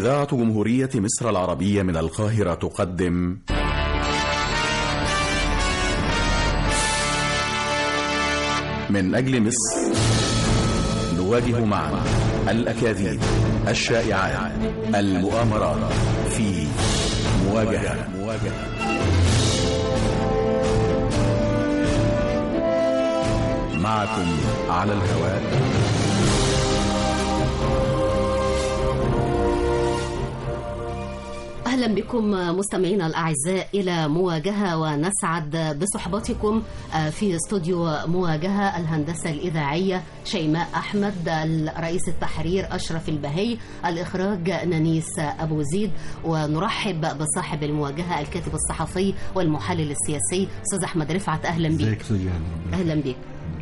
إذاعة جمهورية مصر العربية من القاهرة تقدم من أجل مصر نواجه معا الأكاذيب الشائعات المؤامرات في مواجهة مواجهة معكم على الهواء أهلا بكم مستمعينا الأعزاء إلى مواجهة ونسعد بصحبتكم في استوديو مواجهة الهندسة الإذاعية شيماء أحمد رئيس التحرير أشرف البهي الإخراج نانيس أبو زيد ونرحب بصاحب المواجهة الكاتب الصحفي والمحلل السياسي أستاذ أحمد رفعت أهلا بك ازيك استاذ جهاد أهلا بك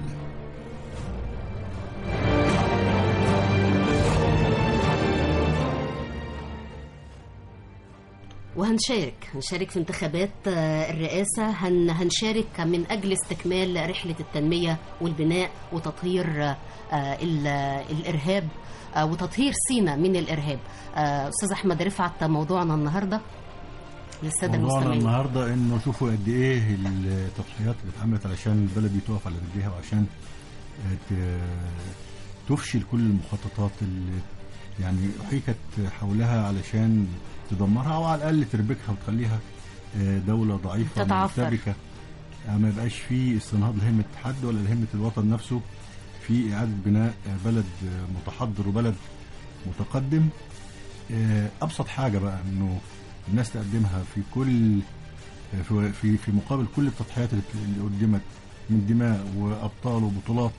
وهنشارك هنشارك في انتخابات الرئاسة هن هنشارك من أجل استكمال رحلة التنمية والبناء وتطهير الإرهاب وتطهير سينا من الإرهاب أستاذ أحمد رفعت موضوعنا النهاردة للسادة موضوعنا المستمعين النهارده انه شوفوا قد ايه التضحيات اللي اتعملت علشان البلد دي تقف على رجليها وعشان ت- تفشل كل المخططات اللي يعني احيكت حولها علشان تدمرها او على الاقل تربكها وتخليها آه، دوله ضعيفه تتعثر. مرتبكه آه، ما يبقاش في استنهاض لهمه حد ولا لهمه الوطن نفسه في اعاده بناء آه، بلد آه، متحضر وبلد متقدم آه، ابسط حاجه بقى انه الناس تقدمها في كل في في, في مقابل كل التضحيات اللي اللي قدمت من دماء وابطال وبطولات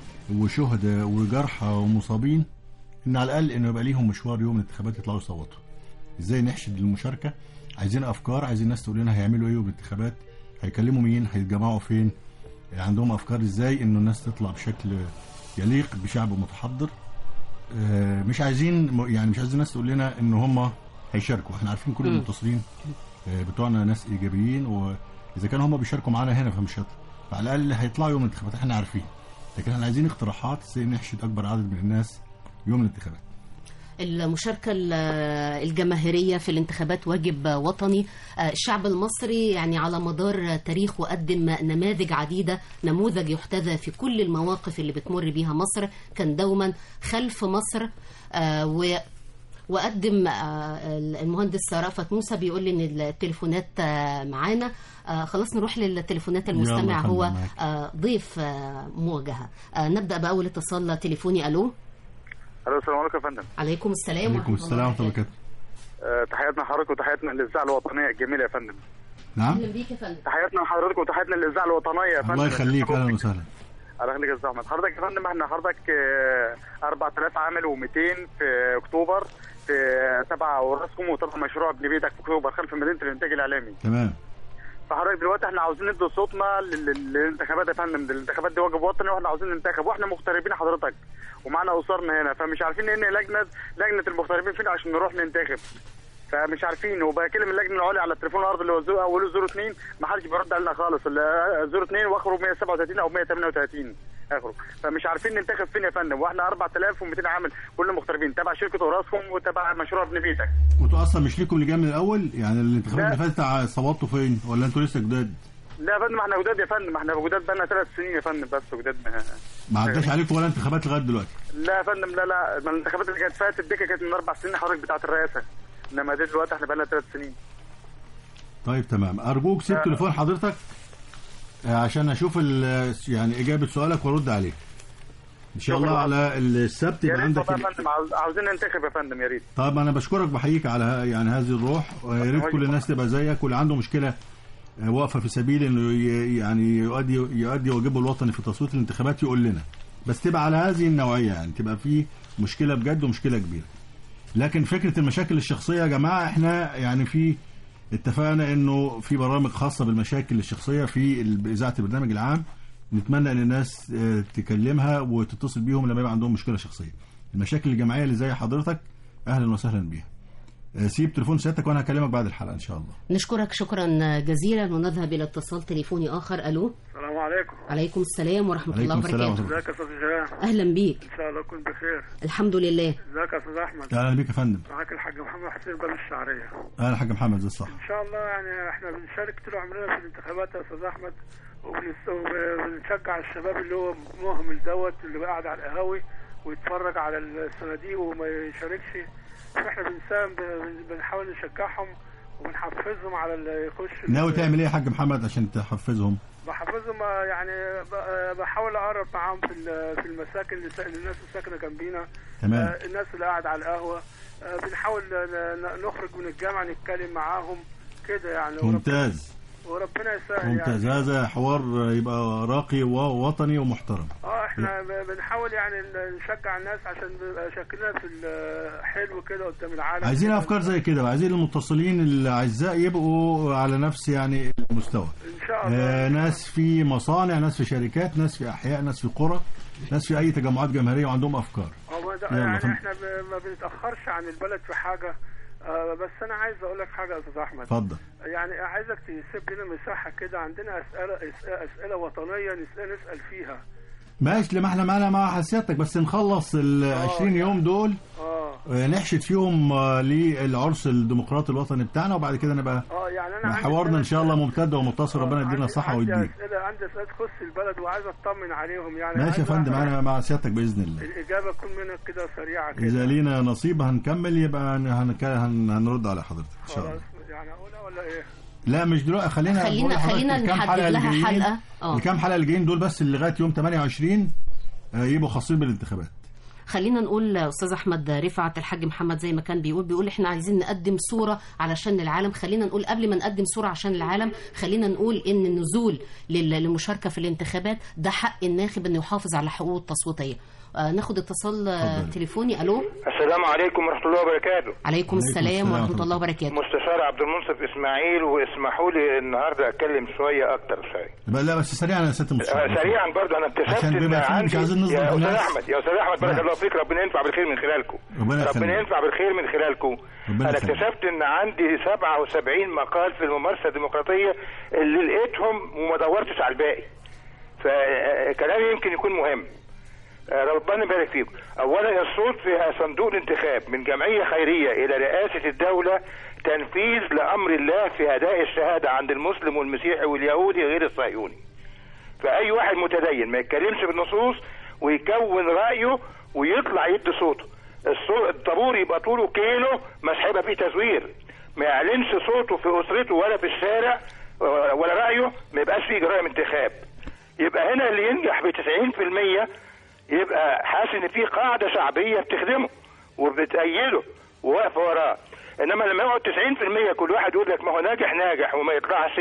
وشهداء وجرحى ومصابين ان على الاقل انه يبقى ليهم مشوار يوم الانتخابات يطلعوا يصوتوا ازاي نحشد المشاركه عايزين افكار عايزين الناس تقول لنا هيعملوا ايه يوم الانتخابات هيكلموا مين هيتجمعوا فين عندهم افكار ازاي انه الناس تطلع بشكل يليق بشعب متحضر آه، مش عايزين يعني مش عايزين الناس تقول لنا ان هم هيشاركوا احنا عارفين كل مم. المتصلين آه، بتوعنا ناس ايجابيين واذا كانوا هم بيشاركوا معانا هنا فمش هيطلع فعلى الاقل هيطلعوا يوم الانتخابات احنا عارفين لكن احنا عايزين اقتراحات ازاي نحشد اكبر عدد من الناس يوم الانتخابات المشاركة ال- الجماهيرية في الانتخابات واجب وطني آه، الشعب المصري يعني على مدار تاريخه قدم نماذج عديدة نموذج يحتذى في كل المواقف اللي بتمر بيها مصر كان دوما خلف مصر آه، و وقدم آه، المهندس رأفت موسى بيقول لي ان التليفونات آه، معانا آه، خلاص نروح للتليفونات المستمع يلا هو خلينا معاك. آه، ضيف آه، مواجهة آه، نبدأ بأول اتصال تليفوني ألو الو السلام عليكم يا فندم عليكم السلام عليكم ورحمة السلام ورحمه الله وبركاته. وبركاته آه، تحياتنا لحضرتك وتحياتنا للاذاعه الوطنيه الجميله يا فندم نعم اهلا بيك يا فندم تحياتنا لحضرتك وتحياتنا للاذاعه الوطنيه يا فندم الله يخليك اهلا وسهلا الله يخليك يا استاذ احمد حضرتك يا فندم احنا حضرتك آه، 4000 عامل و200 في اكتوبر في تبع وراسكم وطبعا مشروع ابن بيتك في اكتوبر خلف مدينه الانتاج الاعلامي تمام فحضرتك دلوقتي احنا عاوزين ندي صوتنا لل- لل- للانتخابات يا فندم الانتخابات دي واجب وطني واحنا عاوزين ننتخب واحنا مغتربين حضرتك ومعانا اسرنا هنا فمش عارفين ان لجنه لجنه المغتربين فين عشان نروح ننتخب فمش عارفين وبكلم اللجنه العليا على التليفون الارضي اللي هو زو- اوله زيرو 2 ما حدش بيرد علينا خالص ال- زيرو 2 واخره 137 او 138 اخره فمش عارفين ننتخب فين يا فندم واحنا 4200 عامل كلنا مغتربين تبع شركه اوراسكوم وتبع مشروع ابن بيتك وانتوا اصلا مش ليكم لجان من الاول يعني الانتخابات لا. اللي فاتت ع- صوتوا فين ولا انتوا لسه جداد لا يا فندم احنا جداد يا فندم احنا جداد بقالنا ثلاث سنين يا فندم بس جداد ما- ما عداش عليكم ولا انتخابات لغايه دلوقتي لا يا فندم لا لا ما الانتخابات اللي كانت فاتت دي كانت من اربع سنين حضرتك بتاعت الرئاسه انما دي دلوقتي احنا بقالنا ثلاث سنين طيب تمام ارجوك سيب لا. تليفون حضرتك آه، عشان اشوف ال- يعني اجابه سؤالك وارد عليك ان شاء الله شكراً. على السبت يا يبقى ريت عندك والله يا ال- فندم عاوز- عاوزين ننتخب يا فندم يا ريت طيب انا بشكرك بحييك على ه- يعني هذه الروح ويا ريت كل الناس تبقى زيك واللي عنده مشكله آه، واقفه في سبيل انه ي- يعني يؤدي يؤدي واجبه الوطني في تصويت الانتخابات يقول لنا بس تبقى على هذه النوعيه يعني تبقى في مشكله بجد ومشكله كبيره لكن فكره المشاكل الشخصيه يا جماعه احنا يعني في اتفقنا انه في برامج خاصه بالمشاكل الشخصيه في ال- اذاعه البرنامج العام نتمنى ان الناس آه، تكلمها وتتصل بيهم لما يبقى عندهم مشكله شخصيه المشاكل الجماعيه اللي زي حضرتك اهلا وسهلا بيها آه، سيب تليفون سيادتك وانا هكلمك بعد الحلقه ان شاء الله نشكرك شكرا جزيلا ونذهب الى اتصال تليفوني اخر الو السلام عليكم عليكم السلام ورحمه عليكم الله السلام وبركاته ورحمة ازيك يا استاذ جمال اهلا بيك ان شاء الله تكون بخير الحمد لله ازيك يا استاذ احمد اهلا بيك يا فندم معاك الحاج محمد حسين بلد الشعريه اهلا حاج محمد زي الصح ان شاء الله يعني احنا بنشارك طول عمرنا في الانتخابات يا استاذ احمد وبنس- وبنشجع الشباب اللي هو مهمل دوت اللي قاعد على القهاوي ويتفرج على الصناديق وما يشاركش فاحنا بنساهم ب- بنحاول نشجعهم وبنحفزهم على اللي يخش ناوي تعمل ايه يا حاج محمد عشان تحفزهم بحفزهم آه، يعني ب- بحاول اقرب معاهم في ال- في المساكن اللي سا- الناس اللي ساكنه جنبينا تمام آه، الناس اللي قاعد على القهوه آه، بنحاول ن- ن- نخرج من الجامعه نتكلم معاهم كده يعني ورب- ممتاز وربنا يسهل ممتاز يعني هذا حوار يبقى راقي ووطني ومحترم اه احنا ب- بنحاول يعني ن- نشجع الناس عشان بيبقى شكلنا في ال- حلو كده قدام العالم عايزين افكار زي كده عايزين المتصلين الاعزاء يبقوا على نفس يعني المستوى ان شاء الله آه ناس في مصانع ناس في شركات ناس في احياء ناس في قرى ناس في اي تجمعات جماهيريه وعندهم افكار هو ده يلا يعني فندم. احنا ب- ما بنتاخرش عن البلد في حاجه آه بس انا عايز اقول لك حاجه يا استاذ احمد اتفضل يعني عايزك تسيب لنا مساحه كده عندنا اسئله أس- اسئله وطنيه نسال نسال فيها ماشي لما احنا معانا مع حسياتك بس نخلص ال 20 يوم دول اه آه، نحشد فيهم آه، للعرس الديمقراطي الوطني بتاعنا وبعد كده نبقى اه يعني انا عندي حوارنا ان أسئلة- شاء الله ممتد ومتصل آه، ربنا يدينا عندي- الصحه عندي ويديك اسئله عندي اسئله تخص البلد وعايز اطمن عليهم يعني ماشي يا عايز فندم أعرف انا مع سيادتك باذن الله الاجابه تكون منك كده سريعه كده اذا لينا نصيب هنكمل يبقى هن- هنك- هن- هنرد على حضرتك ان شاء الله خلاص يعني اقولها ولا ايه؟ لا مش دلوقتي خلينا خلينا- بقول لحضرتك خلينا الكام نحدد حلقة اللي لها جايين- حلقة. آه. الكام حلقه اللي جايين دول بس اللي لغايه يوم 28 آه، يبقوا خاصين بالانتخابات خلينا نقول استاذ احمد رفعت الحاج محمد زي ما كان بيقول بيقول احنا عايزين نقدم صوره علشان العالم خلينا نقول قبل ما نقدم صوره عشان العالم خلينا نقول ان النزول لل- للمشاركه في الانتخابات ده حق الناخب انه يحافظ على حقوقه التصويتيه آه ناخد اتصال آه، اتفضل. تليفوني الو السلام عليكم ورحمة الله وبركاته عليكم السلام السلام ورحمه ورحمة الله وبركاته مستشار عبد المنصف إسماعيل واسمحوا لي النهاردة أتكلم شوية أكتر شوية يبقى لا بس سريعا يا سياده المستشار آه، سريعا برضه أنا اكتشفت عشان إن بيبقى فيه عندي مش عايزين نظلم يا أستاذ الناس. أحمد يا أستاذ أحمد بارك نعم. الله فيك ربنا ينفع بالخير من خلالكم ربنا يخليك. ربنا ينفع بالخير من خلالكم ربنا أنا يخليك. اكتشفت إن عندي 77 مقال في الممارسة الديمقراطية اللي لقيتهم وما دورتش على الباقي فكلامي يمكن يكون مهم آه، ربنا يبارك فيكم اولا الصوت في صندوق الانتخاب من جمعيه خيريه الى رئاسه الدوله تنفيذ لامر الله في اداء الشهاده عند المسلم والمسيحي واليهودي غير الصهيوني فاي واحد متدين ما يتكلمش بالنصوص ويكون رايه ويطلع يدي صوته الصو- الطابور يبقى طوله كيلو مش هيبقى فيه تزوير ما يعلنش صوته في اسرته ولا في الشارع ولا رايه ما يبقاش فيه جرائم انتخاب يبقى هنا اللي ينجح ب 90% يبقى حاسس ان في قاعده شعبيه بتخدمه وبتأيده وواقفه وراه انما لما يقعد 90% كل واحد يقول لك ما هو ناجح ناجح وما يطلعش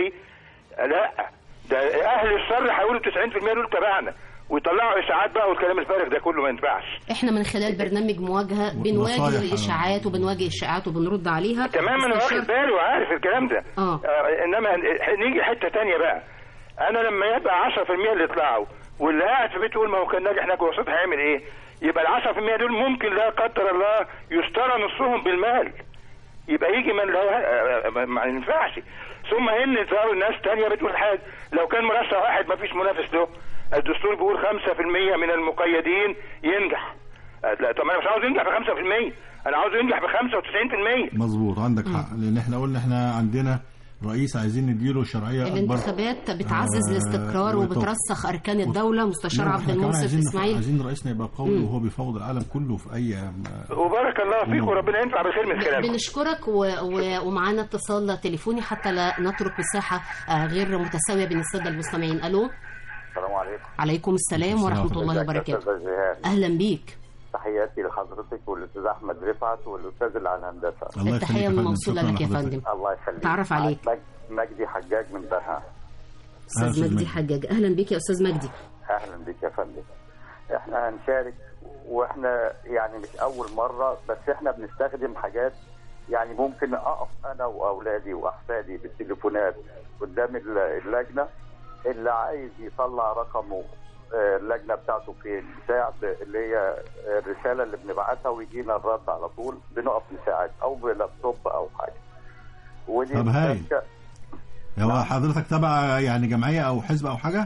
لا ده اهل الشر هيقولوا 90% دول تبعنا ويطلعوا اشاعات بقى والكلام الفارغ ده كله ما ينفعش احنا من خلال برنامج مواجهه بنواجه نصايح. الاشاعات وبنواجه الاشاعات وبنرد عليها تمام انا مستشار- واخد بالي وعارف الكلام ده آه. آه انما نيجي حته تانية بقى انا لما يبقى 10% اللي يطلعوا واللي قاعد في بيته يقول ما هو كان ناجح ناجح وسط هيعمل ايه؟ يبقى ال 10% دول ممكن لا قدر الله يشترى نصهم بالمال يبقى يجي من لا آه، آه، ما ينفعش ثم ان ظهروا ناس تانية بتقول حاجه لو كان مرشح واحد ما فيش منافس له الدستور بيقول 5% من المقيدين ينجح آه، لا طب انا مش عاوز ينجح ب 5% انا عاوز ينجح ب 95% مظبوط عندك حق لان احنا قلنا احنا عندنا رئيس عايزين نديله شرعيه اكبر الانتخابات بتعزز آه، الاستقرار وطبعا. وبترسخ اركان الدوله مستشار لا، عبد إحنا كمان المنصف عايزين اسماعيل عايزين رئيسنا يبقى قوي وهو بيفوض العالم كله في اي آه، وبارك الله فيك وربنا ينفع بالخير من خلالكم بنشكرك و... و... ومعانا اتصال تليفوني حتى لا نترك مساحه آه، غير متساويه بين الساده المستمعين الو السلام عليكم عليكم السلام ورحمه الله ازيك يا وبركاته استاذ جهاد اهلا بيك تحياتي لحضرتك والاستاذ احمد رفعت والاستاذ اللي على الهندسه الله التحيه يخليك يا فندم. الموصوله شكراً لك يا لحضرتك. فندم الله يخليك تعرف عليك. مج- مجدي حجاج من بها استاذ أستاذ مجدي مجدي. حجاج اهلا بيك يا استاذ مجدي اهلا بك يا فندم احنا هنشارك واحنا يعني مش اول مره بس احنا بنستخدم حاجات يعني ممكن اقف انا واولادي واحفادي بالتليفونات قدام ال- اللجنه اللي عايز يطلع رقمه آه، اللجنه بتاعته فين بتاع اللي هي الرساله اللي بنبعتها ويجينا الرد على طول بنقف نساعد او بلابتوب او حاجه ودي طب هايل. مشاركة- هو حضرتك تبع يعني جمعيه او حزب او حاجه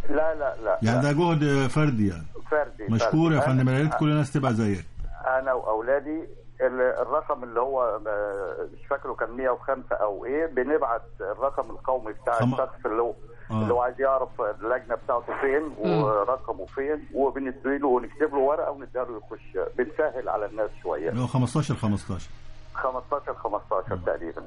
لا لا لا يعني لا. ده جهد فردي يعني فردي مشكور يا فردي. فندم يا ريت أنا- كل الناس تبقى زيك انا واولادي ال- الرقم اللي هو آه، مش فاكره كان 105 او ايه بنبعت الرقم القومي بتاع خم- الشخص اللي هو آه. اللي هو عايز يعرف اللجنه بتاعته فين ورقمه فين وبنديله ونكتب له ورقه ونديها له يخش بنسهل على الناس شويه اللي هو 15 15 15 15 تقريبا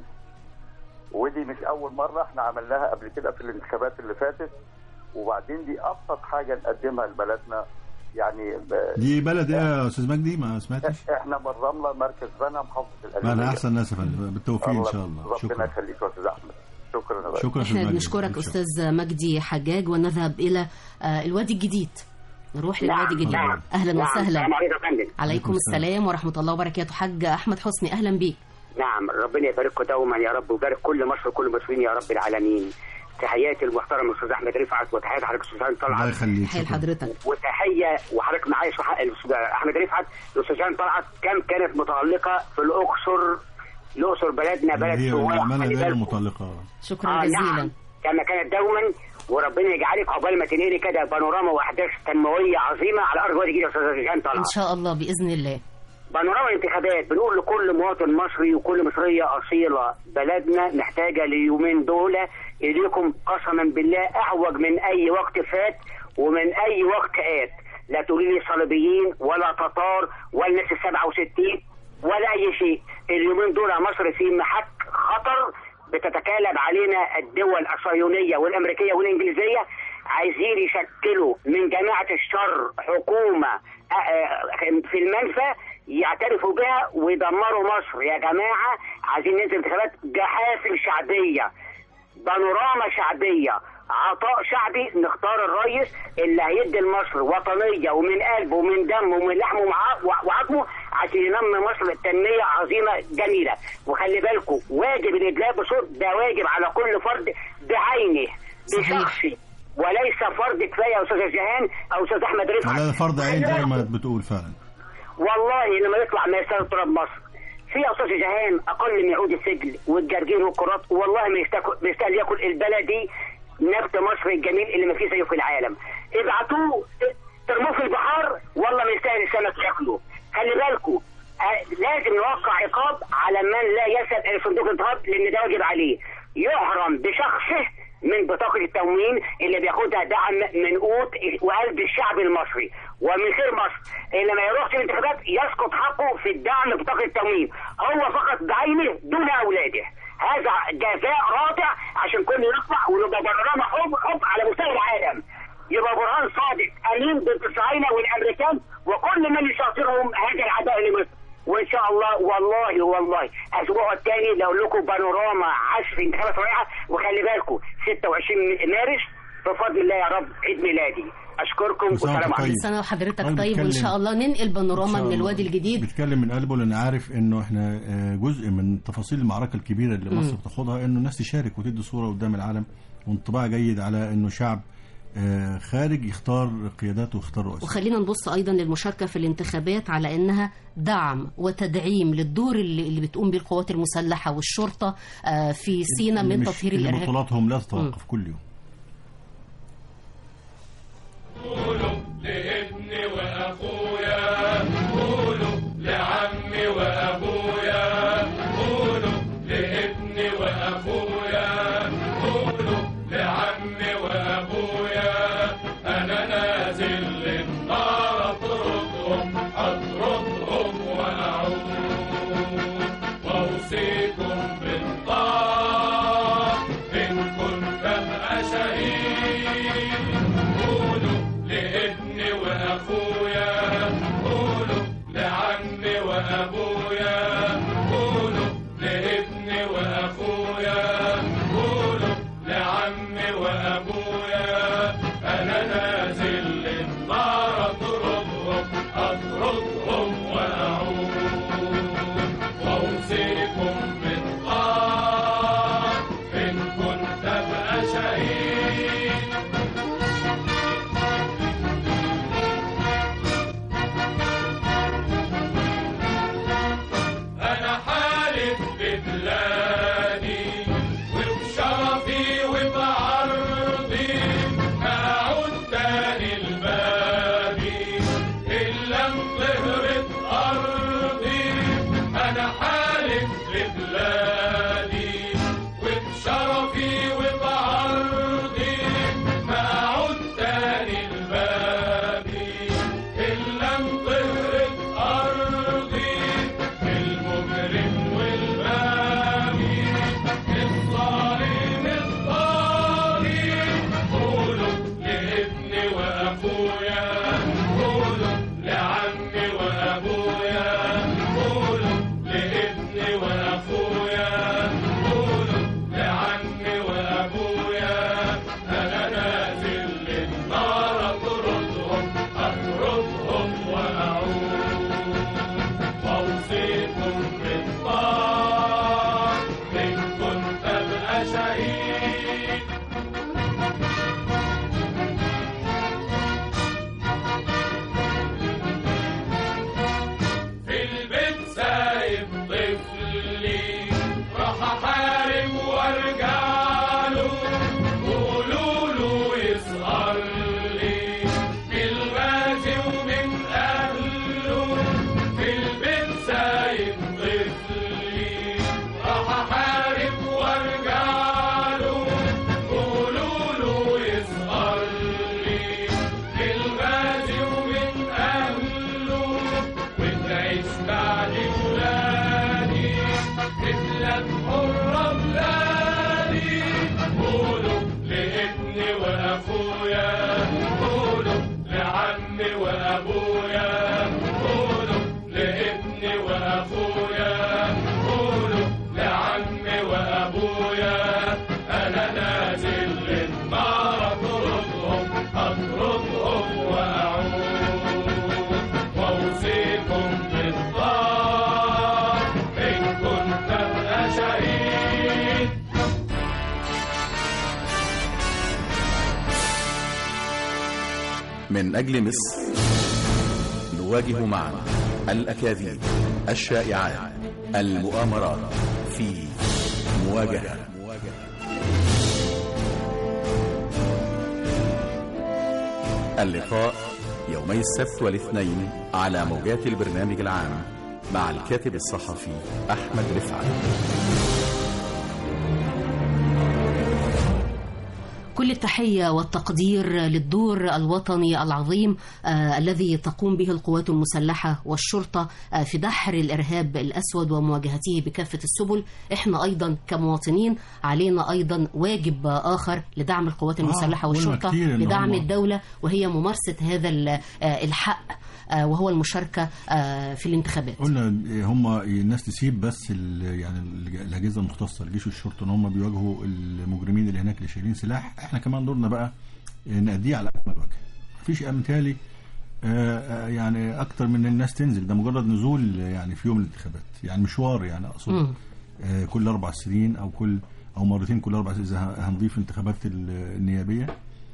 ودي مش اول مره احنا عملناها قبل كده في الانتخابات اللي فاتت وبعدين دي ابسط حاجه نقدمها لبلدنا يعني ب- دي بلد ايه يا استاذ مجدي ما سمعتش احنا من رمله مركز بنا محافظه ما القليوبيه انا احسن ناس يا فندم بالتوفيق ان شاء الله ربنا شكرا يخليك يا استاذ احمد شكرا يا باشا. شكرا أستاذ احنا مجدي. بنشكرك إن شاء استاذ مجدي حجاج ونذهب الى آه، الوادي الجديد نروح نعم، للوادي الجديد نعم. اهلا نعم، وسهلا السلام عليكم يا فندم عليكم السلام ورحمه الله وبركاته حاج احمد حسني اهلا بيك نعم ربنا يبارككم دوما يا رب ويبارك كل مصر وكل المصريين يا رب العالمين تحياتي المحترم الاستاذ احمد رفعت وتحياتي حضرتك استاذ الله طلعت يخليك حيل شكرا. حضرتك وتحيه وحضرتك معايا صح الاستاذ احمد رفعت الاستاذ جان طلعت كم كانت متالقه في الاقصر الاقصر بلدنا بلد هي سواح العماله خلي دايره بالكم. مطلقه شكرا آه جزيلا نعم كما كانت دوما وربنا يجعلك عقبال ما تنقلي كده بانوراما واحداث تنمويه عظيمه على ارض وادي جديد يا استاذ جان طلعت ان شاء الله باذن الله بانوراما الانتخابات بنقول لكل مواطن مصري وكل مصرية أصيلة بلدنا محتاجة اليومين دول إليكم قسما بالله أعوج من أي وقت فات ومن أي وقت آت لا تقولي لي صليبيين ولا تتار ولا الناس السبعة وستين ولا أي شيء اليومين دول مصر في محك خطر بتتكالب علينا الدول الصهيونية والأمريكية والإنجليزية عايزين يشكلوا من جماعة الشر حكومة آه، آه، في المنفى يعترفوا بها ويدمروا مصر يا جماعة عايزين ننزل انتخابات جحافل شعبية بانوراما شعبية عطاء شعبي نختار الرئيس اللي هيدي لمصر وطنية ومن قلبه ومن دمه ومن لحمه ومع- وع- وعظمه عشان ينمي مصر تنمية عظيمة جميلة وخلي بالكم واجب الإدلاء بصوت ده واجب على كل فرد بعينه صحيح. بشخصي وليس فرد كفاية يا أستاذ جهان أو أستاذ أحمد رفعت لا ده فرض عين خلي زي بالكم. ما بتقول فعلا والله لما يطلع ما يستاهل تراب مصر في يا استاذ جهان اقل من عود السجل والجرجير والكرات والله ما يستاكل ما يستاهل ياكل البلدي نبت مصر الجميل اللي ما فيه زيه في العالم ابعتوه ترموه في البحار والله ما يستاهل السمك ياكله خلي بالكم آه، لازم نوقع عقاب على من لا يسأل إلى صندوق الانتخاب لان ده واجب عليه يحرم بشخصه من بطاقة التموين اللي بياخدها دعم من قوت وقلب الشعب المصري ومن خير مصر اللي ما يروحش الانتخابات يسقط حقه في الدعم بطاقة التموين هو فقط بعينه دون أولاده هذا جزاء رادع عشان كل يطلع ونبقى برنامج حب حب على مستوى العالم يبقى برهان صادق امين ضد الصهاينه والامريكان وكل من يشاطرهم هذا العداء لمصر وان شاء الله والله والله الاسبوع الثاني لو لكم بانوراما عشر انتخابات رائعه وخلي بالكم 26 مارس بفضل الله يا رب عيد ميلادي اشكركم كل سنة والسلام وأنت عليكم طيب. سنه وحضرتك طيب طيب وان بيتكلم- شاء الله ننقل إن بانوراما شاء من الله. الوادي الجديد بيتكلم من قلبه لان عارف انه احنا آه، جزء من تفاصيل المعركه الكبيره اللي مصر بتاخدها انه الناس تشارك وتدي صوره قدام العالم وانطباع جيد على انه شعب آه، خارج يختار قياداته ويختار رؤساء وخلينا نبص ايضا للمشاركه في الانتخابات على انها دعم وتدعيم للدور اللي, اللي بتقوم به القوات المسلحه والشرطه آه، في سينا من مش- تطهير اللي الارهاب بطولاتهم لا تتوقف كل يوم لابني واخويا قولوا لعمي وابويا قولوا لابني واخويا قولوا لعمي وابويا انا نازل للنار اطردهم اطردهم واعود واوصيكم بالطاعه ان كنت ابقى شهيد قولوا لابني واخويا قولوا لعمي وابويا قولوا لابني واخويا قولوا لعمي وابويا انا نازل للنار اطردهم اطردهم واعود واوصيكم بالطاعه بلادي وبشرفي وبعرضي ما أعود تاني لبابي إلا انطهرت أرضي المجرم والباغي الظالم الطاغي قولوا لابني وأخويا قولوا لعمي وأبويا قولوا لابني وأخويا قولوا لعمي وأبويا أنا نازل للنار أطردهم أطردهم وأعود وأوصيكم بالطاعة إن كنت أبقى شهيد في البيت سايب طفلي راح احارب وارجع له قولوا له يسهر لي بالغازي ومن اهله في البيت سايب طفلي راح احارب وارجع له قولوا له يسهر لي بالغازي ومن اهله وتعيش بعد ولادي تتلك حرة بلادي قولوا لابني واخويا قولوا لعمي وابويا قولوا لابني واخويا قولوا لعمي وابويا انا نازل للنار اطردهم اطردهم واعود واوصيكم بالطاعة ان كنت ابقى شهيد من أجل مصر نواجه معا الأكاذيب الشائعات المؤامرات في مواجهة اللقاء يومي السبت والاثنين على موجات البرنامج العام مع الكاتب الصحفي أحمد رفعت كل التحية والتقدير للدور الوطني العظيم آه الذي تقوم به القوات المسلحة والشرطة آه في دحر الإرهاب الأسود ومواجهته بكافة السبل احنا أيضا كمواطنين علينا أيضا واجب آخر لدعم القوات آه، المسلحة قلنا والشرطة كتير إن لدعم هم- الدولة وهي ممارسة هذا ال- آه الحق آه وهو المشاركة آه في الانتخابات قلنا هم الناس تسيب بس ال- يعني ال- الاجهزه المختصه الجيش والشرطه ان هم بيواجهوا المجرمين اللي هناك اللي شايلين سلاح احنا كمان دورنا بقى نأديه على اكمل وجه مفيش امثالي آه، آه، يعني اكتر من الناس تنزل ده مجرد نزول يعني في يوم الانتخابات يعني مشوار يعني اقصد مم. آه، كل اربع سنين او كل او مرتين كل اربع سنين اذا هنضيف الانتخابات ال- النيابيه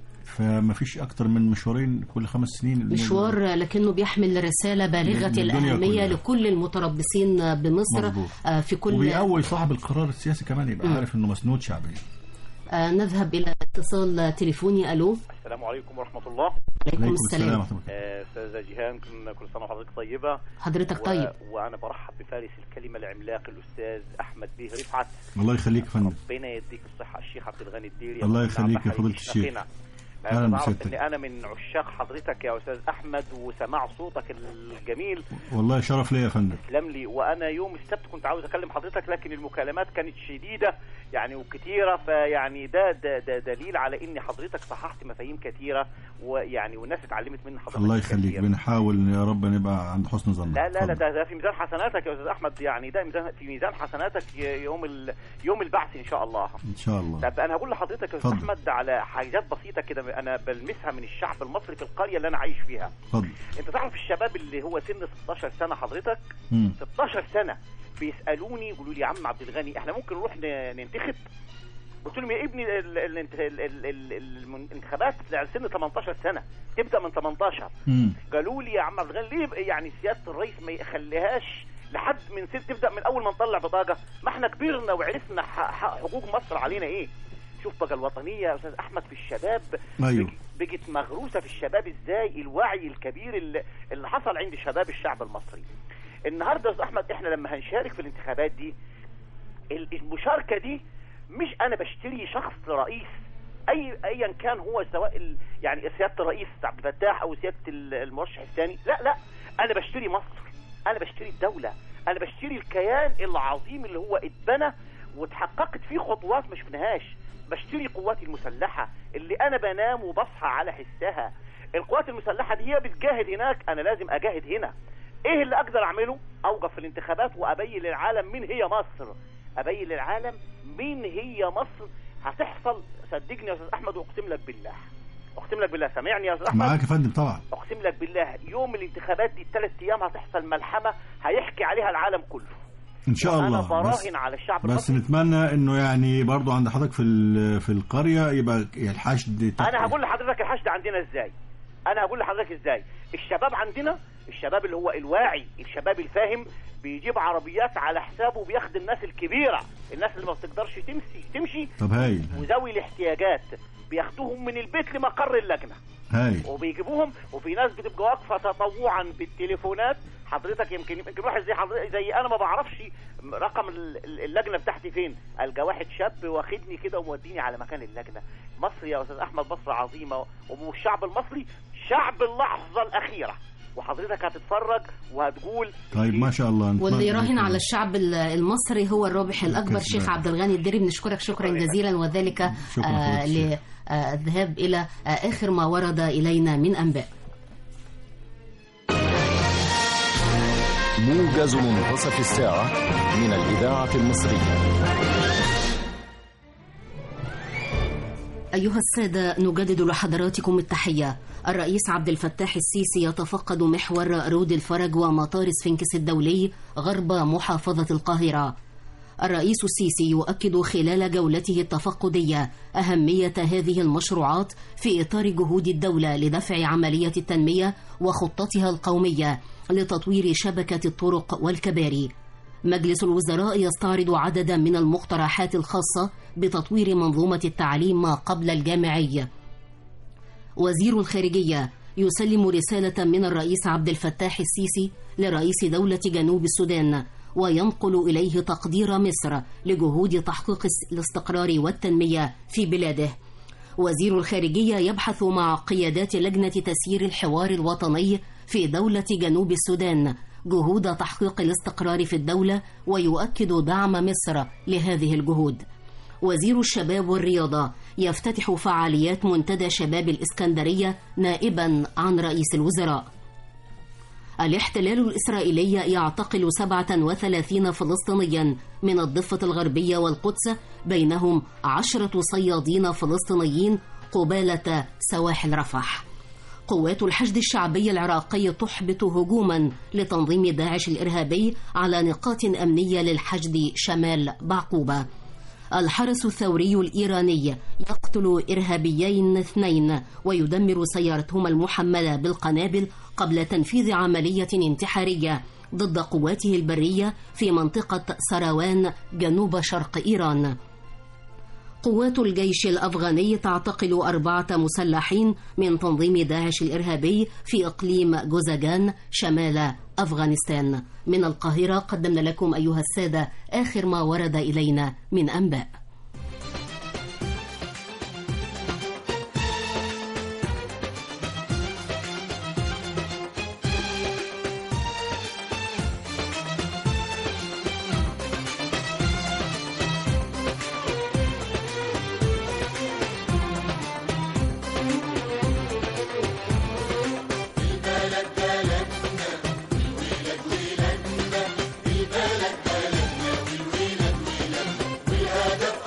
فما فيش اكتر من مشوارين كل خمس سنين مشوار لكنه بيحمل رسالة بالغة للدنيا الأهمية كلها. لكل المتربصين بمصر مظبوط. آه، في كل وبيقوي صاحب القرار السياسي كمان يبقى مم. عارف انه مسنود شعبيا آه، نذهب إلى اتصال تليفوني ألو السلام عليكم ورحمة الله عليكم السلام ورحمة الله. آه، أستاذة جيهان كن- كل سنة وحضرتك طيبة حضرتك و- طيب وأنا برحب بفارس الكلمة العملاق الأستاذ أحمد بيه رفعت الله يخليك يا فندم ربنا يديك الصحة الشيخ عبد الغني الديري الله أبو يخليك نعم يا فضيلة بحييك الشيخ. أخينا. أهلا أنا بعرف بسيادتك. إن أنا من عشاق حضرتك يا أستاذ أحمد وسماع صوتك الجميل والله شرف ليا يا فندم تسلم لي وانا يوم السبت كنت عاوز اكلم حضرتك لكن المكالمات كانت شديده يعني وكتيره فيعني ده, ده, ده دليل على ان حضرتك صححت مفاهيم كثيره ويعني والناس اتعلمت من حضرتك الله يخليك كتير. بنحاول يا رب نبقى عند حسن ظن لا لا لا اتفضل. ده, ده في ميزان حسناتك يا استاذ احمد يعني ده ميزان في ميزان حسناتك ي- يوم ال يوم البعث ان شاء الله ان شاء الله طب انا هقول لحضرتك يا استاذ اتفضل. احمد على حاجات بسيطه كده انا بلمسها من الشعب المصري في القريه اللي انا عايش فيها اتفضل انت تعرف الشباب اللي هو سن 16 سنه حضرتك مم. 16 سنه بيسالوني يقولوا لي يا عم عبد الغني احنا ممكن نروح ن- ننتخب قلت لهم يا ابني ال- ال- ال- ال- ال- ال- الانتخابات لسن 18 سنه تبدا من 18 مم. قالوا لي يا عم عبد الغني ليه بقى يعني سياده الرئيس ما يخليهاش لحد من سن تبدا من اول ما نطلع بطاقه ما احنا كبرنا وعرفنا ح- ح- حقوق مصر علينا ايه شوف بقى الوطنيه يا استاذ احمد في الشباب ايوه بق- بقت مغروسه في الشباب ازاي الوعي الكبير اللي, اللي حصل عند شباب الشعب المصري النهارده يا استاذ احمد احنا لما هنشارك في الانتخابات دي المشاركه دي مش انا بشتري شخص رئيس اي ايا كان هو سواء ال... يعني سياده الرئيس عبد الفتاح او سياده ال- المرشح الثاني لا لا انا بشتري مصر انا بشتري الدوله انا بشتري الكيان العظيم اللي هو اتبنى واتحققت فيه خطوات ما شفناهاش بشتري قواتي المسلحه اللي انا بنام وبصحى على حسها القوات المسلحه دي هي بتجاهد هناك انا لازم اجاهد هنا ايه اللي اقدر اعمله اوقف في الانتخابات وابين للعالم مين هي مصر ابين للعالم مين هي مصر هتحصل صدقني يا استاذ احمد واقسم لك بالله اقسم لك بالله سامعني يا استاذ احمد معاك يا فندم طبعا اقسم لك بالله يوم الانتخابات دي الثلاث ايام هتحصل ملحمه هيحكي عليها العالم كله ان شاء انا الله بس براهن على الشعب بس المصري نتمنى انه يعني برضو عند حضرتك في ال- في القريه يبقى الحشد تحت- انا هقول لحضرتك الحشد عندنا ازاي انا هقول لحضرتك ازاي الشباب عندنا الشباب اللي هو الواعي الشباب الفاهم بيجيب عربيات على حسابه وبياخد الناس الكبيره الناس اللي ما بتقدرش تمشي تمشي طب هايل وذوي الاحتياجات بياخدوهم من البيت لمقر اللجنه هايل وبيجيبوهم وفي ناس بتبقى واقفه تطوعا بالتليفونات حضرتك يمكن يمكن واحد زي حضرتك زي انا ما بعرفش رقم ال- ال- اللجنه بتاعتي فين القى واحد شاب واخدني كده وموديني على مكان اللجنه مصر يا استاذ احمد مصر عظيمه والشعب المصري شعب اللحظه الاخيره وحضرتك هتتفرج وهتقول طيب ما شاء الله واللي نتمنى يراهن يكون- على الشعب ال- المصري هو الرابح الأكبر كسبان. شيخ عبد الغني الدري بنشكرك شكرا جزيلا وذلك شكرا آه، فضيلة الشيخ. للذهاب إلى آه، آخر ما ورد إلينا من أنباء موجز منتصف الساعة من الإذاعة المصرية أيها السادة نجدد لحضراتكم التحية الرئيس عبد الفتاح السيسي يتفقد محور رود الفرج ومطار سفنكس الدولي غرب محافظة القاهرة الرئيس السيسي يؤكد خلال جولته التفقدية أهمية هذه المشروعات في إطار جهود الدولة لدفع عملية التنمية وخطتها القومية لتطوير شبكة الطرق والكباري مجلس الوزراء يستعرض عددا من المقترحات الخاصة بتطوير منظومة التعليم ما قبل الجامعي وزير الخارجية يسلم رسالة من الرئيس عبد الفتاح السيسي لرئيس دولة جنوب السودان وينقل إليه تقدير مصر لجهود تحقيق الاستقرار والتنمية في بلاده وزير الخارجية يبحث مع قيادات لجنة تسيير الحوار الوطني في دولة جنوب السودان جهود تحقيق الاستقرار في الدولة ويؤكد دعم مصر لهذه الجهود وزير الشباب والرياضة يفتتح فعاليات منتدى شباب الإسكندرية نائبا عن رئيس الوزراء الاحتلال الإسرائيلي يعتقل 37 فلسطينيا من الضفة الغربية والقدس بينهم عشرة صيادين فلسطينيين قبالة سواحل رفح قوات الحشد الشعبي العراقي تحبط هجوما لتنظيم داعش الإرهابي على نقاط أمنية للحشد شمال بعقوبة الحرس الثوري الإيراني يقتل إرهابيين اثنين ويدمر سيارتهما المحملة بالقنابل قبل تنفيذ عملية انتحارية ضد قواته البرية في منطقة سروان جنوب شرق إيران قوات الجيش الأفغاني تعتقل أربعة مسلحين من تنظيم داعش الإرهابي في إقليم جوزاجان شمال أفغانستان من القاهرة قدمنا لكم أيها السادة آخر ما ورد إلينا من أنباء والهدف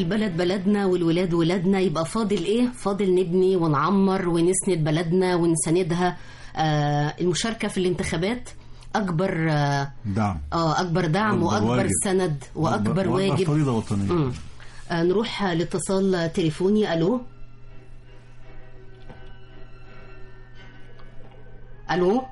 البلد بلدنا والولاد ولادنا يبقى فاضل ايه فاضل نبني ونعمر ونسند بلدنا ونساندها آه المشاركة في الانتخابات أكبر آه دعم آه أكبر دعم وأكبر وأكبر واجب. سند وأكبر وأكبر واجب فريضة وطنية مم. آه نروح لاتصال تليفوني ألو ألو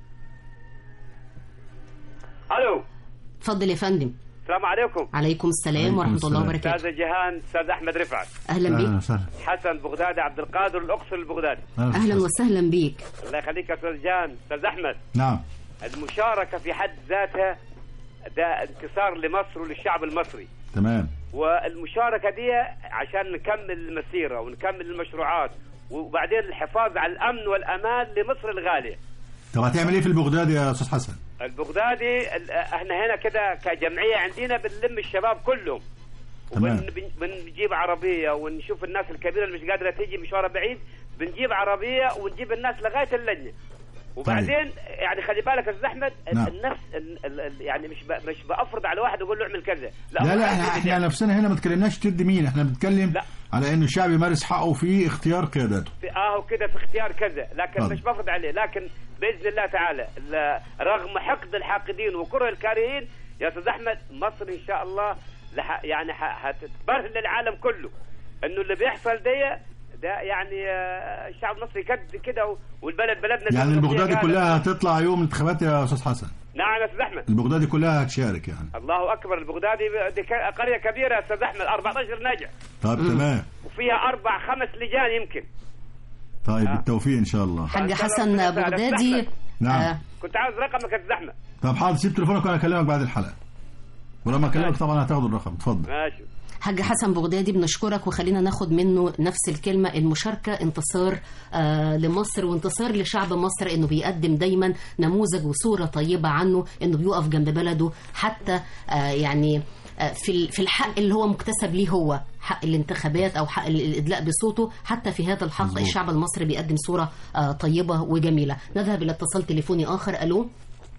الو اتفضل يا فندم السلام عليكم عليكم السلام عليكم ورحمة الله السلام. وبركاته استاذ جيهان استاذ احمد رفعت أهلا أهلا بيك وسهلا حسن بغدادي عبد القادر الاقصر البغدادي أهلا وسهلا بيك الله يخليك يا استاذ جيهان استاذ احمد نعم المشاركه في حد ذاتها ده انتصار لمصر وللشعب المصري تمام والمشاركه دي عشان نكمل المسيره ونكمل المشروعات وبعدين الحفاظ على الامن والامان لمصر الغاليه طب هتعمل ايه في البغداد يا استاذ حسن؟ البغدادي ال- احنا هنا كده كجمعيه عندنا بنلم الشباب كلهم تمام. وبنجيب عربيه ونشوف الناس الكبيره اللي مش قادره تيجي مشوار بعيد بنجيب عربيه ونجيب الناس لغايه اللجنه وبعدين يعني خلي بالك يا استاذ احمد نعم. النفس ال- ال- ال- يعني مش ب- مش بافرض على واحد اقول له اعمل كذا لا هو لا عايز احنا, يعمل. احنا نفسنا هنا ما تكلمناش تد مين احنا بنتكلم لا. على ان الشعب يمارس حقه في اختيار قياداته في اه كده في اختيار كذا لكن آه. مش بفرض عليه لكن باذن الله تعالى ل- رغم حقد الحاقدين وكره الكارهين يا استاذ احمد مصر ان شاء الله لح يعني ح- هتتبرهن للعالم كله انه اللي بيحصل ده ده يعني آه، الشعب المصري قد كده و- والبلد بلدنا يعني ديمقراطية البغدادي قاعدة. كلها هتطلع يوم الانتخابات يا استاذ حسن نعم يا استاذ احمد البغدادي كلها هتشارك يعني الله اكبر البغدادي دي ك- قريه كبيره يا استاذ احمد 14 نجع طيب تمام وفيها اربع خمس لجان يمكن طيب بالتوفيق ان شاء الله حاج إن شاء الله حسن ربنا يسعدك. بغدادي أحمد. نعم آه كنت عاوز رقمك يا استاذ احمد طب حاضر سيب تليفونك وانا اكلمك بعد الحلقه ولما اكلمك طبعا هتاخد الرقم اتفضل ماشي حاج حسن بغدادي بنشكرك وخلينا ناخد منه نفس الكلمة المشاركة انتصار آه لمصر وانتصار لشعب مصر انه بيقدم دايما نموذج وصورة طيبة عنه انه بيقف جنب بلده حتى آه يعني آه في ال- في الحق اللي هو مكتسب ليه هو حق الانتخابات او حق ال- الادلاء بصوته حتى في هذا الحق مظبوط. الشعب المصري بيقدم صورة آه طيبة وجميلة نذهب الى اتصال تليفوني اخر الو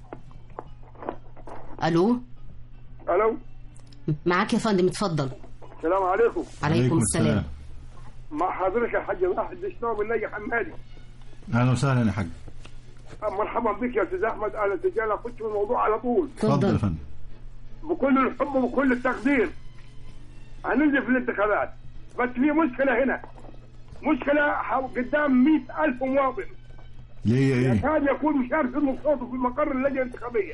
الو الو معاك يا فندم اتفضل السلام عليكم عليكم السلام مع حضرتك يا حاج واحد الشناوي من نجي حمادي اهلا وسهلا يا حاج مرحبا بك يا استاذ احمد انا تجانا اخش في الموضوع على طول اتفضل يا فندم بكل الحب وبكل التقدير هننزل في الانتخابات بس في مشكله هنا مشكله حو- قدام مئة ألف مواطن ليه ايه يكاد يكون مشارك من صوته في مقر اللجنه الانتخابيه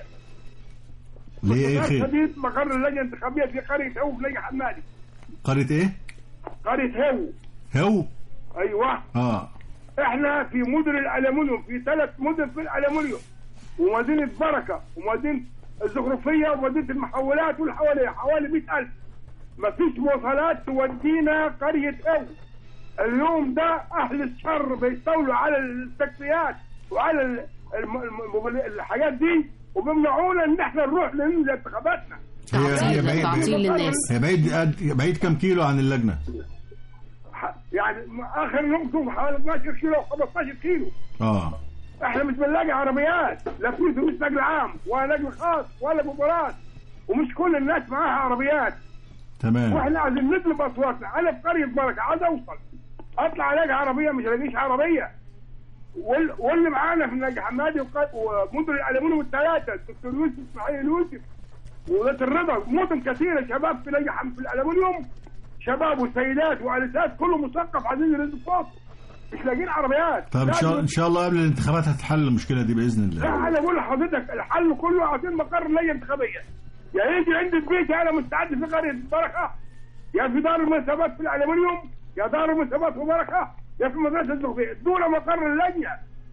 ليه ايه باختصار خير شديد مقر اللجنه الانتخابيه في قريه هو في نجي حمادي قريه ايه قريه هو هو ايوه اه احنا في مدن الالومنيوم في ثلاث مدن في الالومنيوم ومدينه بركه ومدينه الزخرفيه ومدينه المحولات واللي حواليها حوالي 100000 ما فيش مواصلات تودينا قريه او اليوم ده اهل الشر بيستولوا على التاكسيات وعلى ال- الم- الم- الحاجات دي وبيمنعونا ان احنا نروح ننزل انتخاباتنا هي هي بعيد تعطيل للناس هي بعيد قد- بعيد كام كيلو عن اللجنه ح- يعني اخر نقطه حوالي 12 كيلو 15 كيلو اه احنا مش بنلاقي عربيات لا في اتوبيس نقل عام ولا نقل خاص ولا مباراه ومش كل الناس معاها عربيات تمام واحنا عايزين نطلب اصواتنا انا في قريه بركه عايز اوصل اطلع الاقي عربيه مش الاقيش عربيه وال- واللي معانا في النجي حمادي وق- ومدن الالومنيوم الثلاثه الدكتور يوسف اسماعيل يوسف وولاة الرضا مدن كثيره شباب في نجي حم- في الالومنيوم شباب وسيدات وانسات كله مثقف عايزين يرزق فوق مش لاقيين عربيات طب ان شاء لازم- ان شاء الله قبل الانتخابات هتحل المشكله دي باذن لا الله انا بقول لحضرتك الحل كله عايزين مقر لجنه انتخابيه يا يجي عند البيت انا مستعد في قريه بركه يا في دار المناسبات في الالومنيوم يا دار المناسبات في بركه يا في مدرسه الزغبيه دول مقر اللجنه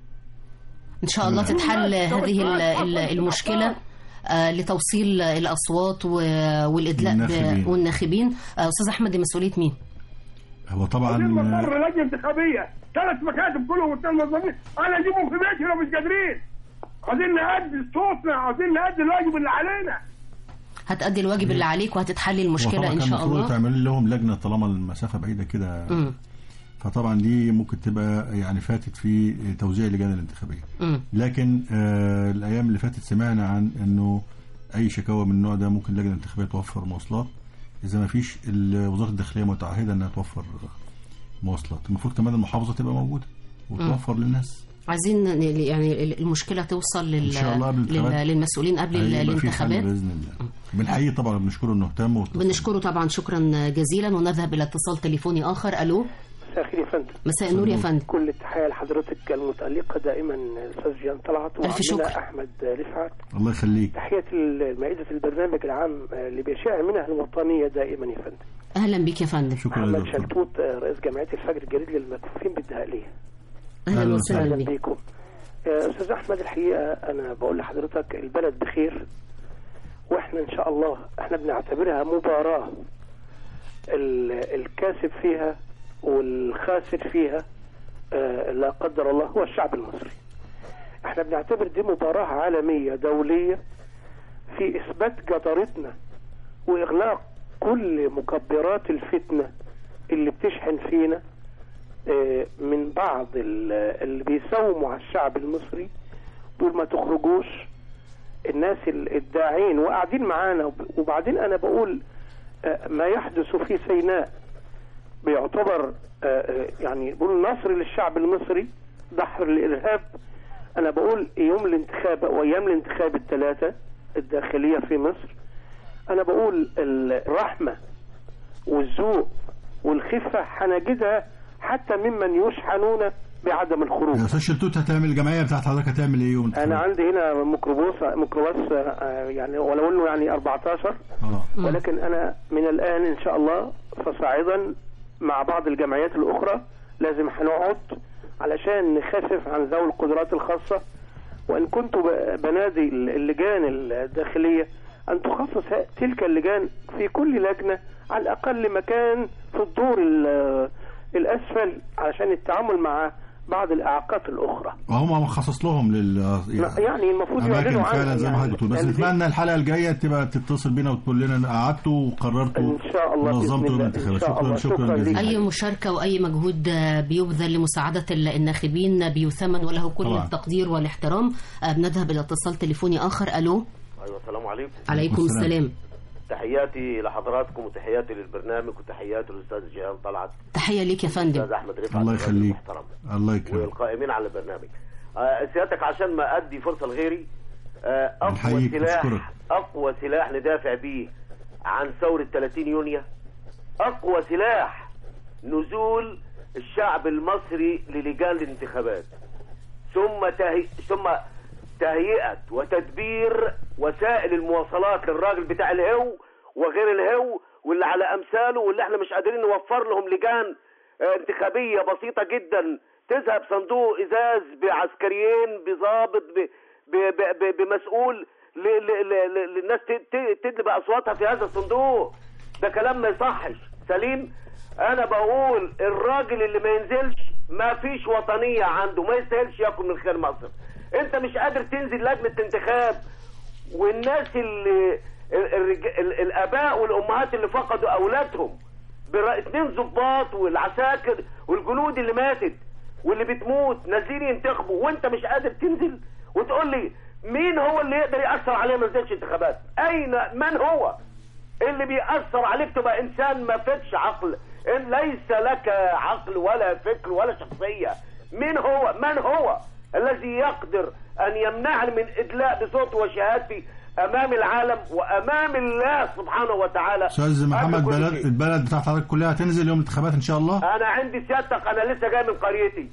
إن شاء الله تتحل هذه ال- ال- المشكلة آه، لتوصيل الأصوات و- والإدلاء ب- الناخبين. والناخبين آه، أستاذ أحمد دي مسؤولية مين؟ هو طبعا عايزين مقر لجنه انتخابيه ثلاث مكاتب كلهم والثلاث موظفين انا اجيبهم في بيتي لو مش قادرين عايزين نأدي صوتنا عايزين نأدي الواجب اللي علينا هتأدي الواجب اللي عليك وهتتحل هو المشكلة طبعا إن كان شاء المفروض الله تعمل لهم لجنه طالما المسافه بعيده كده مم. فطبعا دي ممكن تبقى يعني فاتت في توزيع اللجان الانتخابيه مم. لكن آه الايام اللي فاتت سمعنا عن انه اي شكاوى من النوع ده ممكن اللجنه الانتخابيه توفر مواصلات اذا ما فيش ال- وزاره الداخليه متعهده انها توفر مواصلات المفروض كمان المحافظه تبقى موجوده وتوفر للناس عايزين ن- يعني المشكله توصل لل... إن شاء الله قبل لل... الانتخابات. للمسؤولين قبل ال- هيبقى في حل الانتخابات باذن الله بنحييه طبعا بنشكره انه اهتم وت- بنشكره طبعا شكرا جزيلا ونذهب الى اتصال تليفوني اخر الو مساء الخير يا فندم مساء النور يا فندم كل التحية لحضرتك المتألقة دائما الأستاذ جيان طلعت ألف شكر. وعمنا أحمد رفعت الله يخليك تحية مائدة البرنامج العام اللي بيشع منها الوطنية دائما يا فندم اهلا بك يا فندم أحمد شلتوت رئيس جمعية الفجر الجديد للمكفوفين بالدهالية اهلا وسهلا أهلا بك بيكم يا أستاذ أحمد الحقيقة أنا بقول لحضرتك البلد بخير وإحنا إن شاء الله إحنا بنعتبرها مباراة ال- الكاسب فيها والخاسر فيها آه، لا قدر الله هو الشعب المصري احنا بنعتبر دي مباراة عالمية دولية في إثبات جدارتنا وإغلاق كل مكبرات الفتنة اللي بتشحن فينا آه، من بعض ال- اللي بيساوموا على الشعب المصري دول ما تخرجوش الناس ال- الداعين وقاعدين معانا وب- وبعدين أنا بقول آه، ما يحدث في سيناء بيعتبر آه، آه، يعني بقول نصر للشعب المصري دحر الإرهاب أنا بقول يوم الانتخاب وأيام الانتخاب الثلاثة الداخلية في مصر أنا بقول الرحمة والذوق والخفة هنجدها حتى ممن يشحنون بعدم الخروج يا استاذ شلتوت هتعمل الجمعيه بتاعت حضرتك هتعمل ايه يوم انا عندي هنا ميكروباص ميكروباص آه، يعني ولو انه يعني 14 اه ولكن انا من الان ان شاء الله فصاعدا مع بعض الجمعيات الاخرى لازم هنقعد علشان نخفف عن ذوي القدرات الخاصه وان كنت ب- بنادي اللجان الداخليه ان تخصص ه- تلك اللجان في كل لجنه على الاقل مكان في الدور ال- الاسفل علشان التعامل مع بعض الاعاقات الاخرى وهم مخصص لهم لل يعني المفروض اماكن يعلنوا عنها فعلا زي ما يعني. حضرتك بتقول بس يعني دي- نتمنى الحلقه الجايه تبقى تتصل بينا وتقول لنا قعدتوا وقررتوا ان شاء الله بإذن ونظمتوا يوم الله. الانتخابات إن شاء شكرا الله. شكرا شكراً جزيلا اي مشاركه واي مجهود آه، بيبذل لمساعده ال- الناخبين بيثمن وله كل طبعاً. التقدير والاحترام آه، بنذهب الى اتصال تليفوني اخر الو ايوه السلام عليكم عليكم السلام تحياتي لحضراتكم وتحياتي للبرنامج وتحياتي للاستاذ جيهان طلعت تحيه ليك يا فندم الاستاذ احمد رفعت الله الراجل يخليك المحترم. الله يكرمك والقائمين على البرنامج آه، سيادتك عشان ما ادي فرصه لغيري آه، اقوى نحييك سلاح ونشكرك. اقوى سلاح ندافع بيه عن ثوره 30 يونيو اقوى سلاح نزول الشعب المصري للجان الانتخابات ثم تهي... ثم تهيئه وتدبير وسائل المواصلات للراجل بتاع الهو وغير الهو واللي على امثاله واللي احنا مش قادرين نوفر لهم لجان آه، انتخابيه بسيطه جدا تذهب صندوق ازاز بعسكريين بضابط ب... ب... ب... ب... بمسؤول ل... ل... ل... ل... للناس ت... ت... تدلي باصواتها في هذا الصندوق ده كلام ما يصحش سليم انا بقول الراجل اللي ما ينزلش ما فيش وطنيه عنده ما يستاهلش ياكل من خير مصر انت مش قادر تنزل لجنه انتخاب والناس اللي ال- الرج... ال... الاباء والامهات اللي فقدوا اولادهم برا... اتنين ضباط والعساكر والجنود اللي ماتت واللي بتموت نازلين ينتخبوا وانت مش قادر تنزل وتقول لي مين هو اللي يقدر ياثر عليه ما ينزلش انتخابات اين من هو اللي بيأثر عليك تبقى إنسان ما فيكش عقل إن ليس لك عقل ولا فكر ولا شخصية من هو من هو الذي يقدر أن يمنعني من إدلاء بصوت وشهادتي أمام العالم وأمام الله سبحانه وتعالى استاذ محمد قبل كل بلد شيء. البلد بتاعت حضرتك كلها هتنزل يوم الانتخابات ان شاء الله انا عندي سيادتك انا لسه جاي من قريتي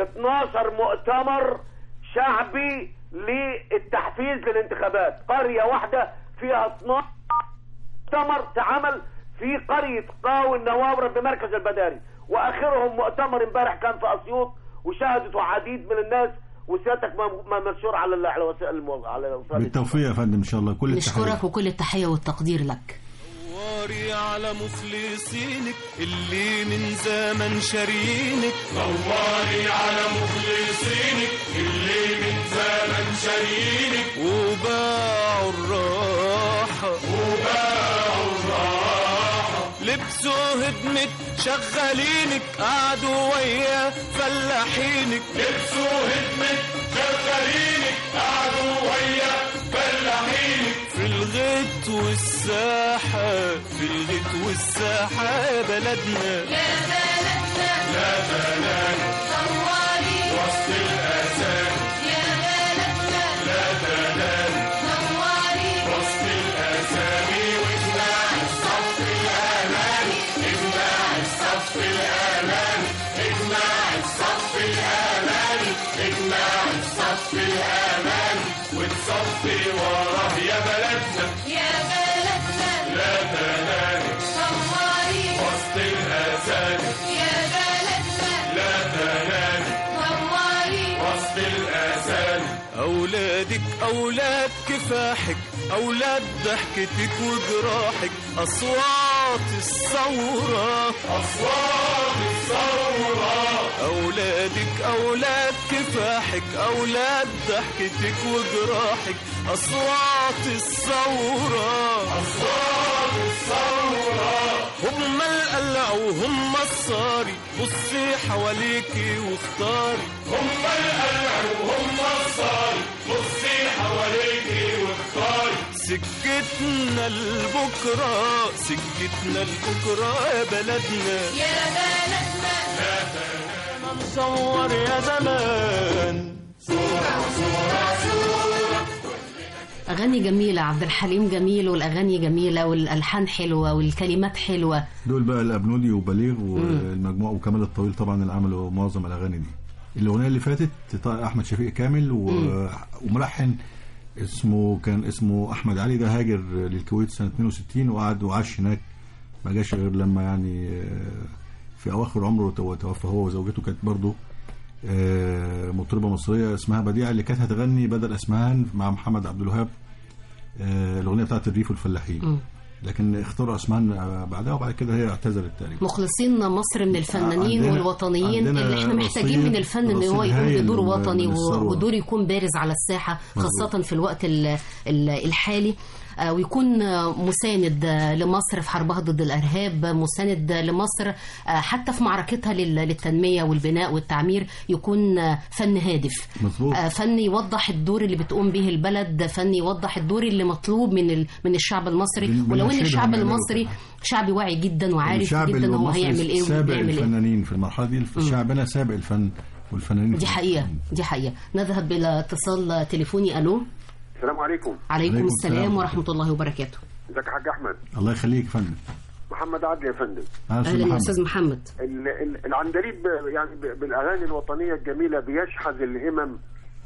12 مؤتمر شعبي للتحفيز للانتخابات قرية واحدة فيها 12 مؤتمر تعمل في قرية قاو النواورة بمركز البداري واخرهم مؤتمر امبارح كان في اسيوط وشهدته عديد من الناس وسيادتك ما- ما منشور على ال- على وسائل المو... على وسائل بالتوفيق يا فندم ان شاء الله كل التحيه نشكرك وكل التحيه والتقدير لك دوري على مخلصينك اللي من زمن شارينك دوري على مخلصينك اللي من زمن شارينك وباعوا الراحة وباعوا الراحة لبسوا هدمة شغالينك قعدوا ويا فلاحينك لبسوا هدمة شغالينك قعدوا ويا فلاحينك في الغيط والساحة في الغيط والساحة يا بلدنا يا بلدنا لا تنام نوري وسط الأسام يا بلدنا لا تنام نوري وسط الأسامي واجمع الصف الأمامي اجمع الصف الأمامي اجمع الصف الأمامي اجمع الصف الأمامي وتصفي وراه يا بلدنا يا بلدنا لا تنام نوري وسط الأسامي يا بلدنا لا تنام نوري وسط الأسامي أولادك أولاد كفاحك أولاد ضحكتك وجراحك أصوات الثورة أصوات الثورة أولادك أولاد كفاحك أولاد ضحكتك وجراحك أصوات الثورة أصوات الثورة هم القلع وهم الصاري بصي حواليكي واختاري هم القلع وهم الصاري بصي حواليكي واختاري سكتنا لبكرة سكتنا لبكرة يا بلدنا يا بلدنا لا نصور يا زمان صورة صورة صورة أغاني جميلة عبد الحليم جميل والأغاني جميلة والألحان حلوة والكلمات حلوة دول بقى الابنودي وبليغ والمجموعه وكمال الطويل طبعا اللي عملوا معظم الاغاني دي الاغنيه اللي فاتت طا- احمد شفيق كامل و... مم. وملحن اسمه كان اسمه احمد علي ده هاجر للكويت سنه 62 وقعد وعاش هناك ما جاش غير لما يعني آه، في اواخر عمره تو- توفى هو وزوجته كانت برضه آه، مطربه مصريه اسمها بديعه اللي كانت هتغني بدل اسمهان مع محمد عبد الوهاب آه، الاغنيه بتاعت الريف والفلاحين مم. لكن اختاروا اسمهان آه، بعدها وبعد كده هي اعتذرت تقريبا مخلصين مصر من الفنانين عندنا- والوطنيين عندنا اللي احنا محتاجين رصيد- من الفن ان هو رصيد يقوم هايل بدور من- وطني من و- الثروة. ودور يكون بارز على الساحة مظبوط. خاصة في الوقت ال- ال- الحالي آه، ويكون آه، مساند آه، لمصر في حربها ضد الارهاب مساند آه، لمصر آه، حتى في معركتها لل- للتنميه والبناء والتعمير يكون آه، فن هادف مظبوط. آه، فن يوضح الدور اللي بتقوم به البلد فن يوضح الدور اللي مطلوب من ال- من الشعب المصري بن- ولو ان بنناشدهم الشعب يعملوا المصري شعب واعي جدا وعارف الشعب جدا هو المصري هيعمل ايه سابق وبيعمل ايه الفنانين في المرحله دي شعبنا سابق الفن والفنانين دي حقيقة دي حقيقة نذهب إلى اتصال تليفوني ألو السلام عليكم عليكم عليكم السلام السلام. ورحمة الله وبركاته ازيك يا حاج احمد الله يخليك يا فندم محمد عدلي يا فندم أهلا يا أستاذ محمد ال- ال- العندليب يعني ب- بالاغاني الوطنيه الجميله بيشحذ الهمم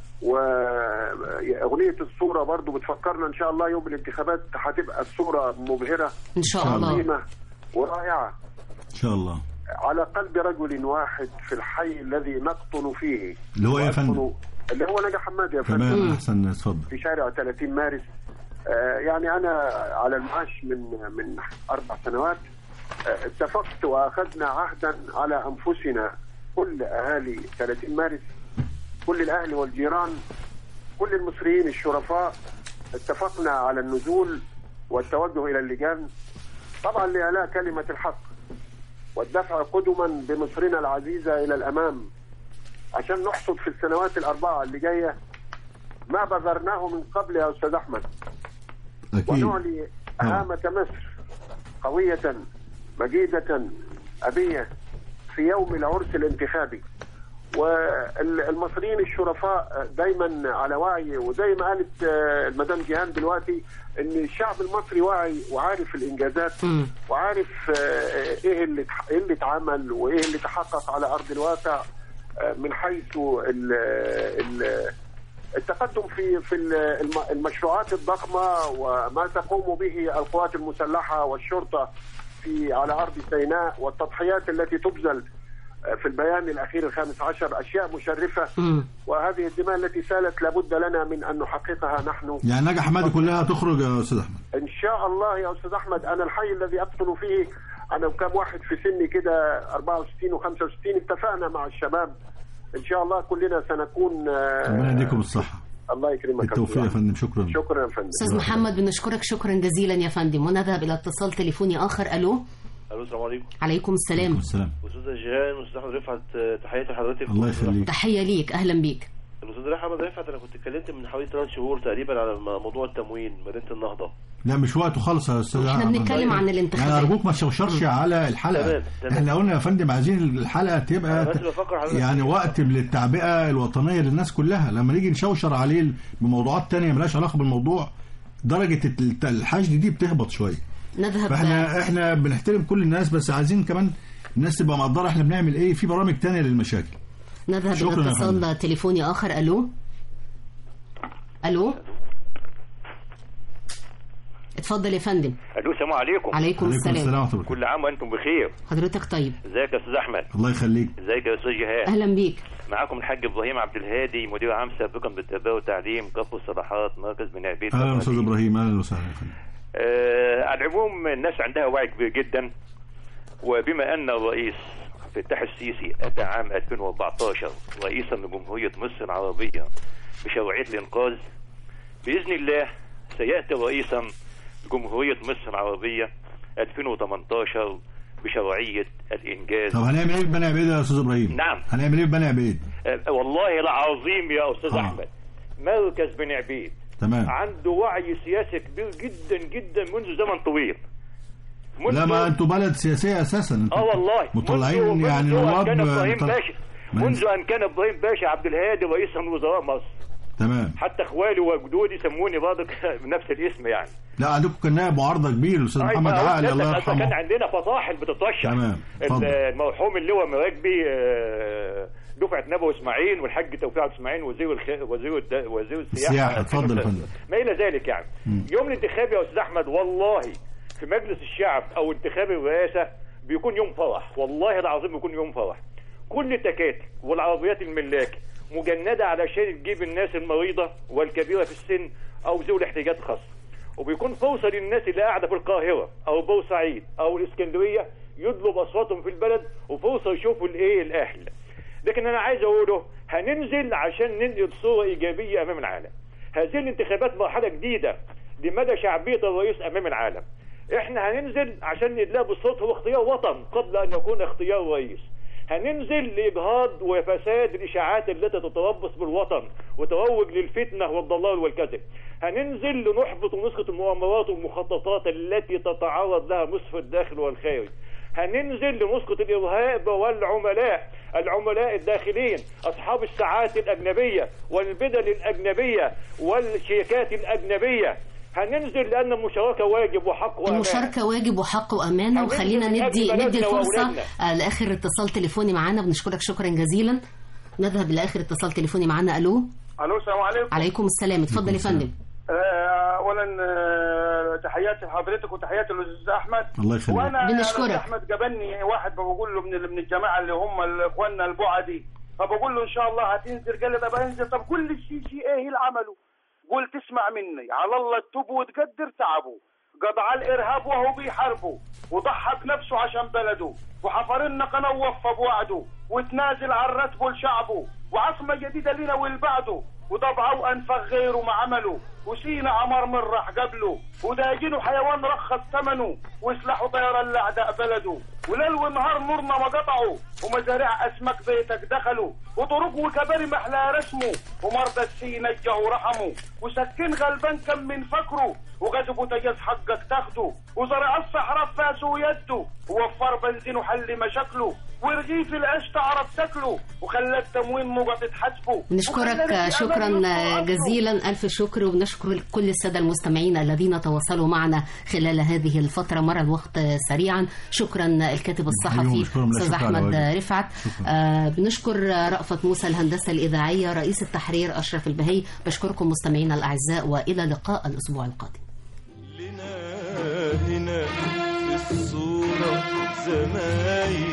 واغنيه الصوره برضو بتفكرنا ان شاء الله يوم الانتخابات هتبقى الصوره مبهره إن شاء الله. عظيمه ورائعه ان شاء الله على قلب رجل واحد في الحي الذي نقطن فيه اللي هو إيه يا فندم؟ وأدخل- اللي هو نجا حماد يا تمام فندم احسن اتفضل في شارع 30 مارس آه، يعني انا على المعاش من من اربع سنوات آه، اتفقت واخذنا عهدا على انفسنا كل اهالي 30 مارس كل الاهل والجيران كل المصريين الشرفاء اتفقنا على النزول والتوجه الى اللجان طبعا لاعلاء كلمه الحق والدفع قدما بمصرنا العزيزه الى الامام عشان نحصد في السنوات الاربعه اللي جايه ما بذرناه من قبل يا استاذ احمد اكيد ونعلي هامة مصر قوية مجيدة أبية في يوم العرس الانتخابي والمصريين الشرفاء دايما على وعي وزي ما قالت آه، المدام جيهان دلوقتي ان الشعب المصري واعي وعارف الانجازات وعارف آه، ايه اللي اتح- ايه اللي اتعمل وايه اللي تحقق على ارض الواقع آه، من حيث ال ال التقدم في في الم- المشروعات الضخمه وما تقوم به القوات المسلحه والشرطه في على ارض سيناء والتضحيات التي تبذل في البيان الاخير الخامس عشر اشياء مشرفه وهذه الدماء التي سالت لابد لنا من ان نحققها نحن يعني نجا حمادي كلها تخرج يا استاذ احمد ان شاء الله يا استاذ احمد انا الحي الذي اقتل فيه انا وكم واحد في سني كده 64 و65 اتفقنا مع الشباب ان شاء الله كلنا سنكون آه، ربنا يديكم الصحه الله يكرمك بالتوفيق يا فندم شكرا شكرا يا فندم أستاذ محمد بنشكرك شكرا جزيلا يا فندم ونذهب إلى اتصال تليفوني آخر ألو الو السلام عليكم عليكم السلام السلام استاذ جيهان واستاذ احمد رفعت آه، تحياتي لحضرتك الله يخليك تحية ليك أهلا بيك الاستاذ احمد رفعت انا كنت اتكلمت من حوالي ثلاث شهور تقريبا على م- موضوع التموين مدينه النهضه لا مش وقته خالص يا استاذ احنا أحمد. بنتكلم عن الانتخابات. يعني ارجوك ما تشوشرش على الحلقه تمام، تمام. احنا قلنا يا فندم عايزين الحلقه تبقى أنا بس بفكر حضرتك يعني في- وقت للتعبئه الوطنيه للناس كلها لما نيجي نشوشر عليه بموضوعات تانية ملهاش علاقه بالموضوع درجه الت- الحشد دي بتهبط شويه نذهب فاحنا احنا بنحترم كل الناس بس عايزين كمان الناس تبقى مقدره احنا بنعمل ايه في برامج تانية للمشاكل نذهب شكراً إلى يا فندم. اتصال تليفوني آخر ألو ألو اتفضل يا فندم الو السلام عليكم عليكم السلام. ورحمة الله. كل عام وانتم بخير حضرتك طيب ازيك يا استاذ احمد الله يخليك ازيك يا استاذ جهاد أهلا بيك معاكم الحاج ابراهيم عبد الهادي مدير عام سابقا بالتربيه والتعليم كفر الصلاحات مركز بني عبيد اهلا استاذ ابراهيم اهلا وسهلا يا فندم آه على العموم الناس عندها وعي كبير جدا وبما ان الرئيس فتح السيسي اتى عام 2014 رئيسا لجمهوريه مصر العربيه بشرعيه الانقاذ باذن الله سياتي رئيسا لجمهوريه مصر العربيه 2018 بشرعيه الانجاز طب هنعمل ايه في بني عبيد يا استاذ ابراهيم نعم هنعمل ايه في بني عبيد آه، والله العظيم يا استاذ آه. احمد مركز بني عبيد تمام عنده وعي سياسي كبير جدا جدا منذ زمن طويل منذ لا ما انتوا بلد سياسيه اساسا انتوا اه والله مطلعين منذ- يعني منذ نواب أن كان ابراهيم طل- باشا ما منذ ان كان ابراهيم باشا عبد الهادي رئيسا لوزراء مصر تمام حتى اخوالي وجدودي سموني برضه بنفس الاسم يعني لا عندكم كان نائب معارضه كبير الاستاذ أيوة، محمد ما هو عقل ده- الله ده كان يرحمه عندنا فطاحل بتترشح تمام اتفضل المرحوم اللواء مراكبي آه، دفعه نبوي اسماعيل والحاج توفيق عبد اسماعيل وزير الخ... وزير الد... وزير السياحه السياحه اتفضل يا فندم ما الى ذلك يعني مم. يوم الانتخاب يا استاذ احمد والله في مجلس الشعب او انتخاب الرئاسه بيكون يوم فرح والله العظيم بيكون يوم فرح كل التكاتك والعربيات الملاك مجنده علشان تجيب الناس المريضه والكبيره في السن او ذوي الاحتياجات الخاصه وبيكون فرصه للناس اللي قاعده في القاهره او بورسعيد او الاسكندريه يطلب اصواتهم في البلد وفرصه يشوفوا الايه الاهل لكن انا عايز اقوله هننزل عشان ننقل صوره ايجابيه امام العالم هذه الانتخابات مرحله جديده لمدى شعبيه الرئيس امام العالم احنا هننزل عشان ندلها بالصوت هو اختيار وطن قبل ان يكون اختيار رئيس هننزل لاجهاض وفساد الاشاعات التي تتربص بالوطن وتروج للفتنه والضلال والكذب هننزل لنحبط ونسقط المؤامرات والمخططات التي تتعرض لها مصر الداخل والخارج هننزل لنسقط الارهاب والعملاء العملاء الداخلين اصحاب الساعات الاجنبيه والبدل الاجنبيه والشيكات الاجنبيه هننزل لان المشاركه واجب وحق وأمانة. المشاركة واجب وحق وأمانة هننزل وخلينا من أجل ندي بلدنا ندي الفرصة وأولادنا. آه، لآخر اتصال تليفوني معانا بنشكرك شكرا جزيلا نذهب لآخر اتصال تليفوني معانا ألو الو السلام عليكم عليكم السلام اتفضل يا فندم آه، اولا آه، تحياتي لحضرتك وتحياتي للاستاذ احمد الله يخليك. وانا بنشكرك. الأستاذ احمد جابني واحد بقول له من من الجماعه اللي هم اخواننا البعدي فبقول له ان شاء الله هتنزل قال لي طب انزل طب كل الشيء شيء ايه اللي عمله قلت اسمع مني على الله التوب وتقدر تعبه قضى الارهاب وهو بيحاربه وضحى بنفسه عشان بلده وحفر لنا قناه ووفى بوعده وتنازل عن راتبه لشعبه وعاصمه جديده لنا والبعده وضبعه وانفخ غيره ما عمله وسينا عمر من راح قبله وداجنه حيوان رخص ثمنه وسلاحه طيران لاعداء بلده وليل ونهار نورنا ما قطعوا ومزارع اسماك بيتك دخلوا وطرق وكباري محلى رسمه ومرضى السي نجه ورحمه وسكن غلبان كم من فكره وغزب وتجاز حقك تاخده وزرع الصحراء فاسه ويده ووفر بنزين وحل مشاكله ورغيف العيش تعرف تاكله وخلى التموين نقط تحاسبه نشكرك شكرا جزيلا ألف شكر ونشكر كل السادة المستمعين الذين تواصلوا معنا خلال هذه الفترة مر الوقت سريعا شكرا الكاتب الصحفي نشكرهم، لا أستاذ شكر على أحمد واجب. رفعت آه بنشكر رأفت موسى الهندسة الإذاعية رئيس التحرير أشرف البهي بشكركم مستمعينا الأعزاء وإلى لقاء الأسبوع القادم هنا في الصورة زمايل